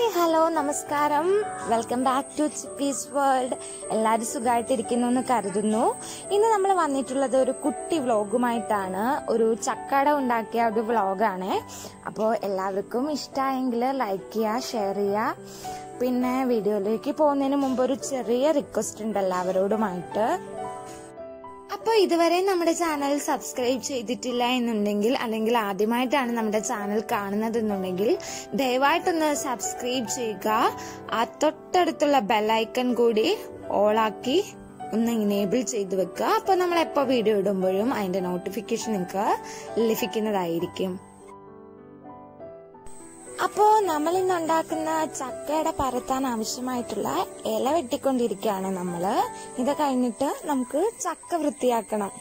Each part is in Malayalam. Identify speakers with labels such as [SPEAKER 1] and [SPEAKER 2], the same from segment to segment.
[SPEAKER 1] ഹലോ നമസ്കാരം welcome back to Chippi's world എല്ലാവരും സുഖമായിട്ടിരിക്കുന്നു എന്ന് കരുതുന്നു ഇന്ന് നമ്മൾ വന്നിട്ടുള്ളത് ഒരു കുട്ടി വ്ളോഗുമായിട്ടാണ് ഒരു ചക്കട ഉണ്ടാക്കിയ ഒരു വ്ളോഗാണ് അപ്പോൾ എല്ലാവർക്കും ഇഷ്ടമായെങ്കിൽ ലൈക്ക് ചെയ്യുക ഷെയർ ചെയ്യുക പിന്നെ വീഡിയോയിലേക്ക് പോകുന്നതിന് മുമ്പ് ഒരു ചെറിയ റിക്വസ്റ്റ് ഉണ്ട് എല്ലാവരോടുമായിട്ട് അപ്പോൾ ഇതുവരെ നമ്മുടെ ചാനൽ സബ്സ്ക്രൈബ് ചെയ്തിട്ടില്ല എന്നുണ്ടെങ്കിൽ അല്ലെങ്കിൽ ആദ്യമായിട്ടാണ് നമ്മുടെ ചാനൽ കാണുന്നതെന്നുണ്ടെങ്കിൽ ദയവായിട്ടൊന്ന് സബ്സ്ക്രൈബ് ചെയ്യുക ആ തൊട്ടടുത്തുള്ള ബെല്ലൈക്കൺ കൂടി ഓളാക്കി ഒന്ന് ഇനേബിൾ ചെയ്ത് വെക്കുക അപ്പോൾ നമ്മൾ എപ്പോൾ വീഡിയോ ഇടുമ്പോഴും അതിന്റെ നോട്ടിഫിക്കേഷൻ നിങ്ങൾക്ക് ലഭിക്കുന്നതായിരിക്കും അപ്പോൾ നമ്മൾ ഇന്ന് ഉണ്ടാക്കുന്ന ചക്കയുടെ പരത്താൻ ആവശ്യമായിട്ടുള്ള ഇല വെട്ടിക്കൊണ്ടിരിക്കുകയാണ് നമ്മൾ ഇത് കഴിഞ്ഞിട്ട് നമുക്ക് ചക്ക വൃത്തിയാക്കണം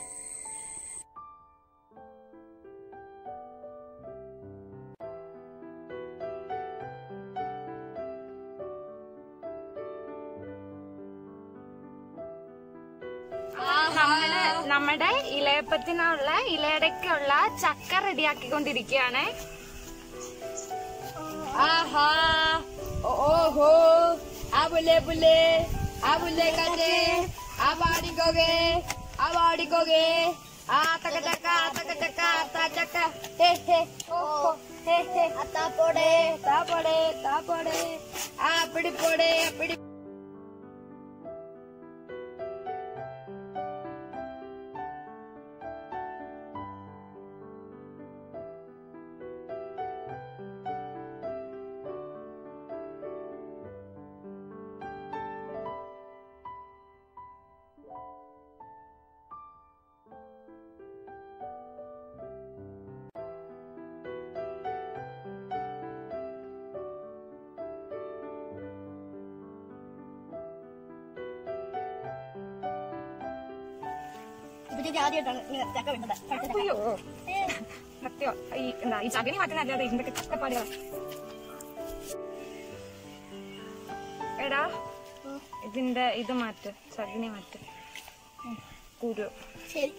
[SPEAKER 1] നമ്മുടെ നമ്മുടെ ഇലയപ്പത്തിനുള്ള ഇലയടയ്ക്കുള്ള ചക്ക റെഡിയാക്കിക്കൊണ്ടിരിക്കുകയാണ്
[SPEAKER 2] ആഹാ ഓഹോ ആ ബുലെ ബുലെ ആ ബുലെ കജെ ആ പാടിക്കോകെ ആ പാടിക്കോകെ ആ തക ചക്ക തക ചക്ക ത ചക്ക ഹേ ഹേ ഓഹോ ഹേ ഹേ താപ്പോടെ താപ്പോടെ താപ്പോടെ ആ പിടിപ്പോടെ പിടി ഇതിന്റെ ആദ്യമായിട്ടാണ് ഇങ്ങനെ ചക്ക വേണ്ടത്
[SPEAKER 1] അയ്യോ സത്യം ഈ എന്താ ഈ ചകനി മാറ്റുന്നല്ലാതെ ഇതിന്റെയൊക്കെ കഷ്ടപ്പാടുകൾ എടാ ഇതിന്റെ ഇത് മാറ്റ് ചകിനി മാറ്റ് കുരു
[SPEAKER 2] ശരി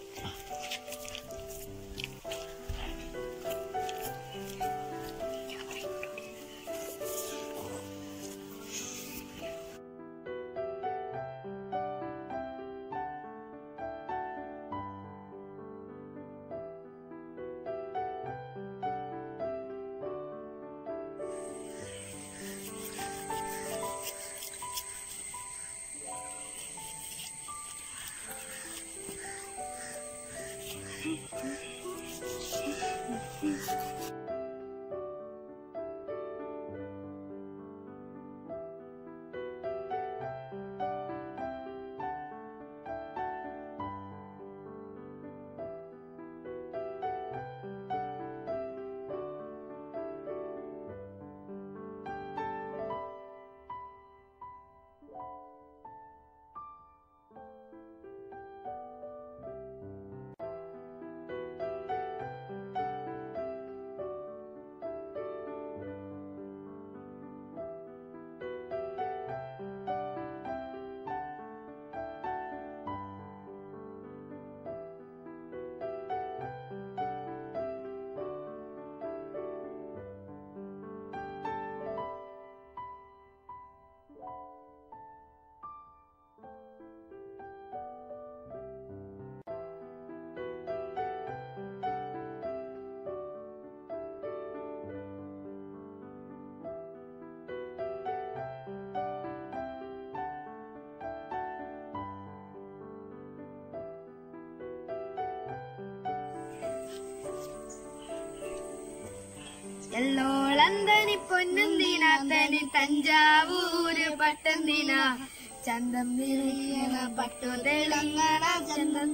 [SPEAKER 2] എല്ലോളന്തനി പൊന്നുന്തിനാത്തനി തഞ്ചാവൂര് പട്ടന്തിന ചന്തം നിറയണ പട്ടു തെളിങ്ങണ ചന്തം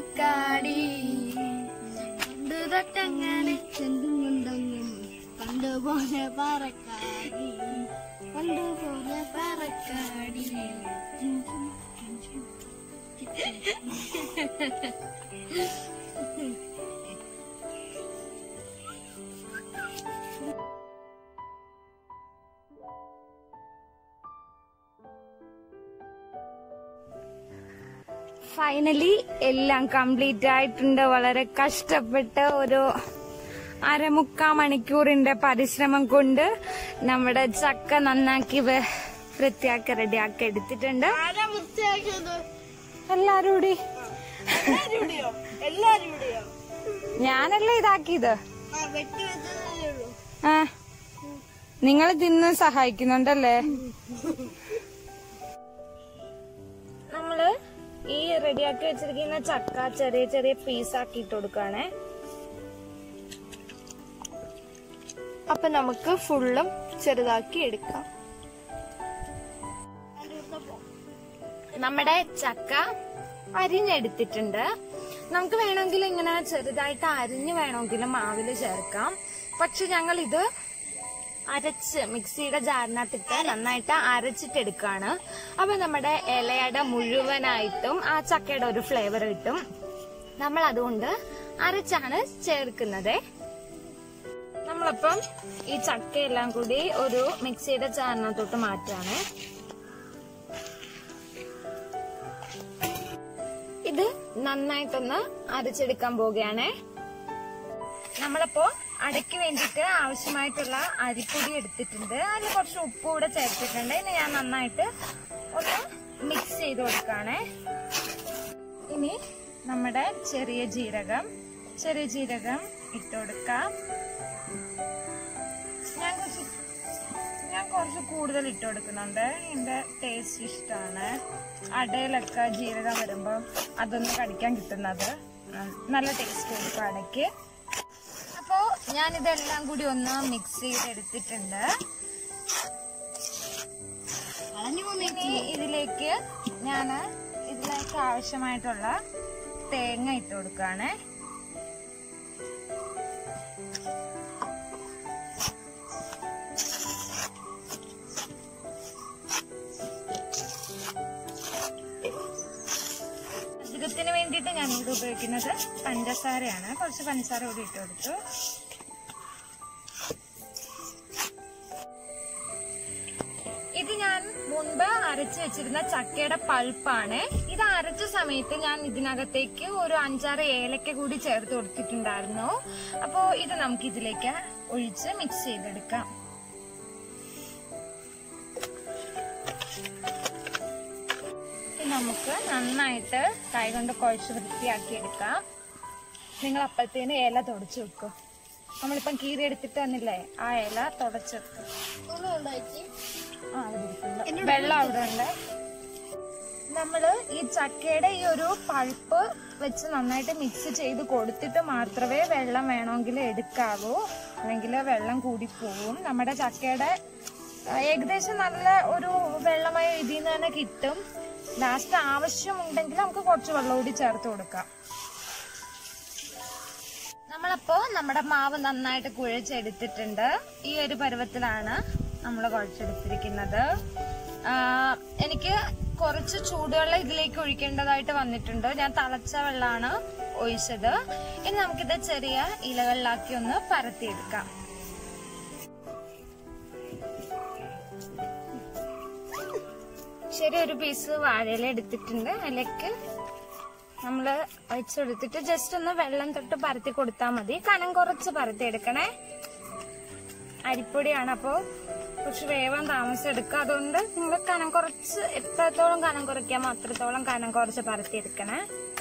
[SPEAKER 2] കാടി പണ്ടു തൊട്ടങ്ങനെ ചെന്തും കൊണ്ടൊന്നും പണ്ടുപോലെ പറക്കാടി പണ്ടുപോലെ പറക്കാടി
[SPEAKER 1] ഫൈനലി എല്ലാം കംപ്ലീറ്റ് ആയിട്ടുണ്ട് വളരെ കഷ്ടപ്പെട്ട് ഒരു അരമുക്കാ മണിക്കൂറിന്റെ പരിശ്രമം കൊണ്ട് നമ്മുടെ ചക്ക നന്നാക്കി വെ- വൃത്തിയാക്കി റെഡിയാക്കി എടുത്തിട്ടുണ്ട്
[SPEAKER 2] ആരാ വൃത്തിയാക്കിയത്
[SPEAKER 1] എല്ലാരും കൂടി
[SPEAKER 2] എല്ലാരും ഇവിടെയോ എല്ലാരും ഇവിടെയോ
[SPEAKER 1] ഞാനല്ലേ ഇതാക്കിയത്
[SPEAKER 2] ആ വെട്ടി വെച്ചതേ ഉള്ളൂ
[SPEAKER 1] ആ നിങ്ങൾ തിന്ന് സഹായിക്കുന്നുണ്ടല്ലേ നമ്മള് ഈ റെഡിയാക്കി വെച്ചിരിക്കുന്ന ചക്ക ചെറിയ ചെറിയ പീസ് ആക്കിയിട്ട് കൊടുക്കുകയാണേ
[SPEAKER 2] അപ്പൊ നമുക്ക് ഫുള്ളും ചെറുതാക്കി എടുക്കാം
[SPEAKER 1] നമ്മുടെ ചക്ക അരിഞ്ഞെടുത്തിട്ടുണ്ട് നമുക്ക് വേണമെങ്കിൽ ഇങ്ങനെ ചെറുതായിട്ട് അരിഞ്ഞ് വേണമെങ്കിൽ മാവില് ചേർക്കാം പക്ഷെ ഞങ്ങൾ ഇത് അരച്ച് മിക്സിയുടെ ജാറിനകത്തിട്ട് നന്നായിട്ട് അരച്ചിട്ടെടുക്കാണ് അപ്പൊ നമ്മുടെ ഇലയുടെ മുഴുവനായിട്ടും ആ ചക്കയുടെ ഒരു ഫ്ലേവർ കിട്ടും നമ്മൾ അതുകൊണ്ട് അരച്ചാണ് ചേർക്കുന്നത് നമ്മളപ്പം ഈ ചക്കയെല്ലാം കൂടി ഒരു മിക്സിയുടെ ജാറിനകത്തോട്ട് മാറ്റാണ് ഇത് നന്നായിട്ടൊന്ന് അരച്ചെടുക്കാൻ പോവുകയാണേ നമ്മളപ്പോ അടയ്ക്ക് വേണ്ടിയിട്ട് ആവശ്യമായിട്ടുള്ള അരിപ്പൊടി എടുത്തിട്ടുണ്ട് അതിൽ കുറച്ച് ഉപ്പ് കൂടെ ചേർത്തിട്ടുണ്ട് ഇനി ഞാൻ നന്നായിട്ട് ഒന്ന് മിക്സ് ചെയ്ത് കൊടുക്കാണേ ഇനി നമ്മുടെ ചെറിയ ജീരകം ചെറിയ ജീരകം ഇട്ട് കൊടുക്കാം ഞാൻ കുറച്ച് ഞാൻ കുറച്ച് കൂടുതൽ ഇട്ട് കൊടുക്കുന്നുണ്ട് എന്റെ ടേസ്റ്റ് ഇഷ്ടമാണ് അടയിലൊക്കെ ജീരകം വരുമ്പോൾ അതൊന്ന് കടിക്കാൻ കിട്ടുന്നത് ഉം, നല്ല ടേസ്റ്റ് കൊടുക്കും അടയ്ക്ക് അപ്പോ ഞാനിതെല്ലാം കൂടി ഒന്ന് മിക്സ് ചെയ്തെടുത്തിട്ടുണ്ട് ഇനി ഇതിലേക്ക് ഞാൻ ഇതിലേക്ക് ആവശ്യമായിട്ടുള്ള തേങ്ങ ഇട്ട് കൊടുക്കുകയാണേ മധുരത്തിന് വേണ്ടിയിട്ട് ഞാൻ ഇവിടെ ഉപയോഗിക്കുന്നത് പഞ്ചസാരയാണ് കുറച്ച് പഞ്ചസാര കൂടി ഇട്ട് കൊടുത്തു ഇത് ഞാൻ മുൻപ് അരച്ചു വെച്ചിരുന്ന ചക്കയുടെ പൾപ്പാണ് ഇത് അരച്ച സമയത്ത് ഞാൻ ഇതിനകത്തേക്ക് ഒരു അഞ്ചാറ് ഏലക്ക കൂടി ചേർത്ത് കൊടുത്തിട്ടുണ്ടായിരുന്നു അപ്പോ ഇത് നമുക്ക് ഇതിലേക്ക് ഒഴിച്ച് മിക്സ് ചെയ്തെടുക്കാം ഇനി നമുക്ക് നന്നായിട്ട് കൈകൊണ്ട് കുഴച്ച് വൃത്തിയാക്കി എടുക്കാം നിങ്ങൾ അപ്പഴത്തേന് ഇല തുടച്ചു വെക്കും നമ്മളിപ്പം കീറി എടുത്തിട്ട് തന്നില്ലേ ആ ഇല തുടച്ചു വെക്കും ആ അവിടെ ഇരിപ്പുണ്ട്. വെള്ളം അവിടെ ഉണ്ട് നമ്മള് ഈ ചക്കയുടെ ഈ ഒരു പൾപ്പ് വെച്ച് നന്നായിട്ട് മിക്സ് ചെയ്ത് കൊടുത്തിട്ട് മാത്രമേ വെള്ളം വേണമെങ്കിൽ എടുക്കാവൂ അല്ലെങ്കിൽ വെള്ളം കൂടിപ്പോവും നമ്മുടെ ചക്കയുടെ ആ, ഏകദേശം നല്ല ഒരു വെള്ളമായ ഇതിൽ നിന്ന് തന്നെ കിട്ടും ലാസ്റ്റ് ആവശ്യമുണ്ടെങ്കിൽ നമുക്ക് കുറച്ച് വെള്ളം കൂടി ചേർത്ത് കൊടുക്കാം നമ്മളപ്പോ നമ്മുടെ മാവ് നന്നായിട്ട് കുഴച്ചെടുത്തിട്ടുണ്ട് ഈ ഒരു പരുവത്തിലാണ് നമ്മൾ കുഴച്ചെടുത്തിരിക്കുന്നത് ആ, എനിക്ക് കുറച്ച് ചൂടുവെള്ളം ഇതിലേക്ക് ഒഴിക്കേണ്ടതായിട്ട് വന്നിട്ടുണ്ട് ഞാൻ തിളച്ച വെള്ളമാണ് ഒഴിച്ചത് ഇനി നമുക്കിത് ചെറിയ ഇലകളിലാക്കി ഒന്ന് പരത്തിയെടുക്കാം ശരി ഒരു പീസ് വാഴയില എടുത്തിട്ടുണ്ട് അതിലേക്ക് നമ്മള് വെച്ചെടുത്തിട്ട് ജസ്റ്റ് ഒന്ന് വെള്ളം തൊട്ട് പരത്തി കൊടുത്താൽ മതി കനം കുറച്ച് പരത്തി എടുക്കണേ അരിപ്പൊടിയാണ് അപ്പോ കുറച്ച് വേവാൻ താമസം എടുക്കുക അതുകൊണ്ട് നിങ്ങൾ കനം കുറച്ച് എത്രത്തോളം കനം കുറയ്ക്കാമോ അത്രത്തോളം കനം കുറച്ച് പരത്തി എടുക്കണേ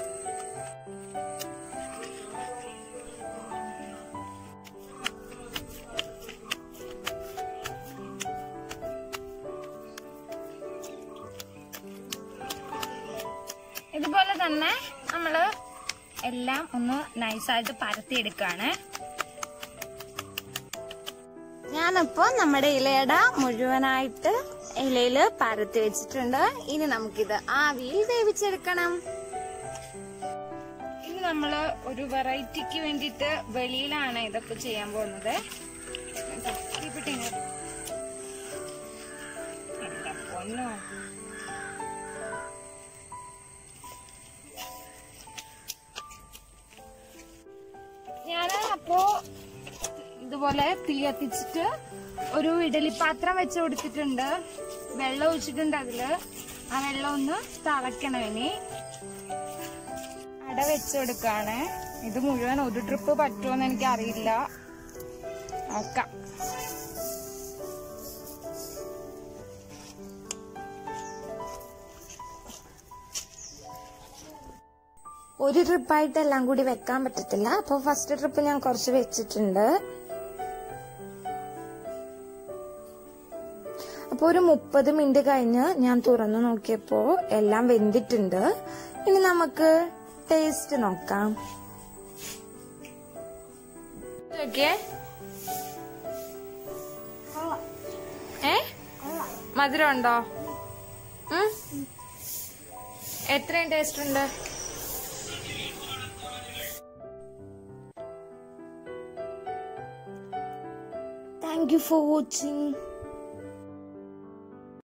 [SPEAKER 1] ഇതുപോലെ തന്നെ നമ്മള് എല്ലാം ഒന്ന് നൈസായിട്ട് പരത്തിയെടുക്കാണ് ഞാനിപ്പോ നമ്മുടെ ഇലയുടെ മുഴുവനായിട്ട് ഇലയില് പരത്തി വെച്ചിട്ടുണ്ട് ഇനി നമുക്കിത് ആവിയിൽ വേവിച്ചെടുക്കണം ഇനി നമ്മള് ഒരു വെറൈറ്റിക്ക് വേണ്ടിയിട്ട് വെളിയിലാണ് ഇതൊക്കെ ചെയ്യാൻ പോകുന്നത് തീപ്പെട്ടി ഇങ്ങ്. എന്റെ പൊന്നോ ഞാൻ അപ്പോ ഇതുപോലെ തീ കത്തിച്ചിട്ട് ഒരു ഇഡലിപ്പാത്രം വെച്ച് കൊടുത്തിട്ടുണ്ട് വെള്ളം ഒഴിച്ചിട്ടുണ്ട് അതില് ആ വെള്ളം ഒന്ന് തിളക്കണം ഇനി അട വെച്ച് കൊടുക്കാണ് ഇത് മുഴുവൻ ഒരു ട്രിപ്പ് പറ്റുമോന്ന് എനിക്ക് അറിയില്ല നോക്കാം ഒരു ട്രിപ്പായിട്ട് എല്ലാം കൂടി വെക്കാൻ പറ്റത്തില്ല അപ്പോൾ ഫസ്റ്റ് ട്രിപ്പ് ഞാൻ കുറച്ച് വെച്ചിട്ടുണ്ട് അപ്പോൾ ഒരു മുപ്പത് മിനിറ്റ് കഴിഞ്ഞ് ഞാൻ തുറന്നു നോക്കിയപ്പോ എല്ലാം വെന്തിട്ടുണ്ട് ഇനി നമുക്ക് ടേസ്റ്റ് നോക്കാം നോക്കിയേ ഏ മധുരം ഉണ്ടോ ഉം? എത്രയും ടേസ്റ്റ് ഉണ്ട് താങ്ക് യു ഫോർ വാച്ചിങ്